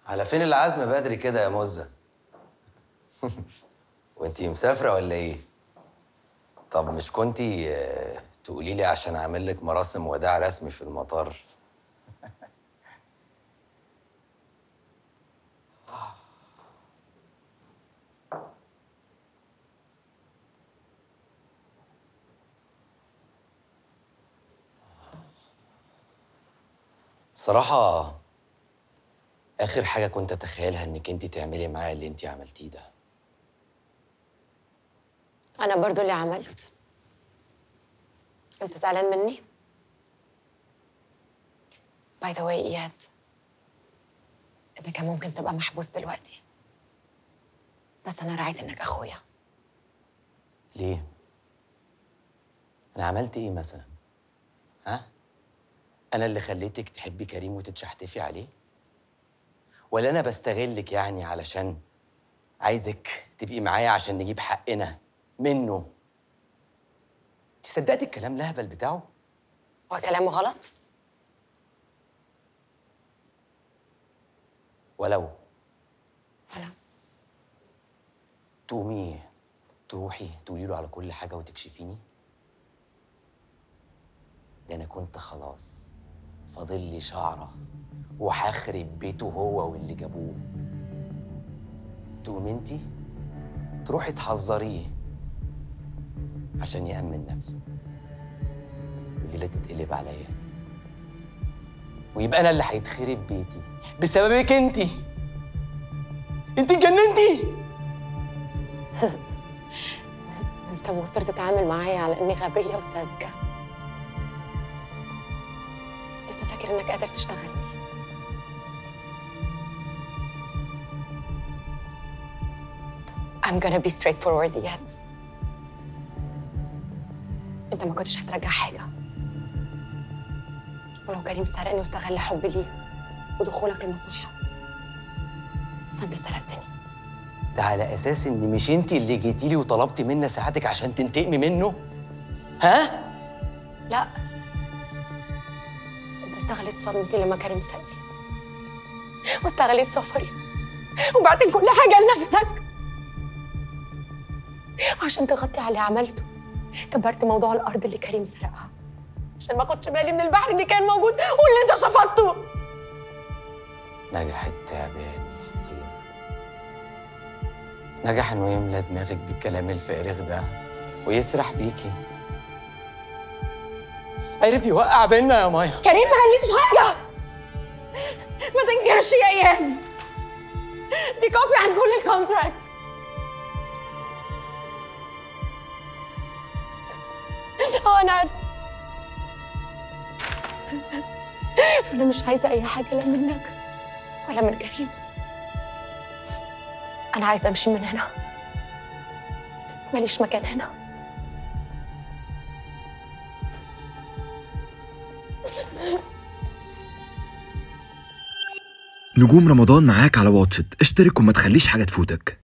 على فين العزم بدري كده يا مزة وانتي مسافرة ولا ايه؟ طب مش كنتي آه، تقولي لي عشان اعمل لك مراسم وداع رسمي في المطار صراحة آخر حاجة كنت أتخيلها إنك أنت تعملي معايا اللي أنت عملتيه ده انا برضو اللي عملت انت زعلان مني باي ذا واي اياد انت كان ممكن تبقى محبوس دلوقتي بس انا راعيت انك اخويا ليه؟ أنا عملت إيه مثلا؟ ها؟ أنا اللي خليتك تحبي كريم وتتشحتفي عليه؟ ولا أنا بستغلك يعني علشان عايزك تبقي معايا عشان نجيب حقنا منه؟ أنت صدقتي الكلام الأهبل بتاعه؟ هو كلامه غلط ولو ولا تقومي تروحي تقولي له على كل حاجة وتكشفيني ده أنا كنت خلاص فاضل لي شعرة وهخرب بيته هو واللي جابوه تقومي انتي تروحي تحذريه عشان يأمن نفسه والليلة تتقلب عليا ويبقى أنا اللي هيتخرب بيتي بسببك انتي انتي اتجننتي انت مصر تتعامل معايا على اني غبيه وساذجه لسه فاكر انك قادر تشتغلني I'm gonna be straightforward yet انت ما كنتش هترجع حاجه ولو كريم سرقني واستغل حبي ليك ودخولك المصحه فانت سرقتني ده على اساس ان مش انت اللي جيتي لي وطلبتي مني اساعدك عشان تنتقمي منه ها لا انت استغلت صدمتي لما كريم سألني واستغلت سفري وبعدين كل حاجة لنفسك وعشان تغطي على اللي عملته كبرت موضوع الأرض اللي كريم سرقها عشان ما اخدش بالي من البحر اللي كان موجود واللي انت شفطته نجح التعبان فين نجح انه يملى دماغك بالكلام الفارغ ده ويسرح بيكي عرف يوقع بينا يا مايا كريم ما قاليش حاجة ما تنكرش يا إياد دي كوبي عن كل الكونتراكتس اه أنا عارفة أنا مش عايزة أي حاجة لا منك ولا من كريم أنا عايزة أمشي من هنا ماليش مكان هنا نجوم رمضان معاك على واتشت اشترك وما تخليش حاجة تفوتك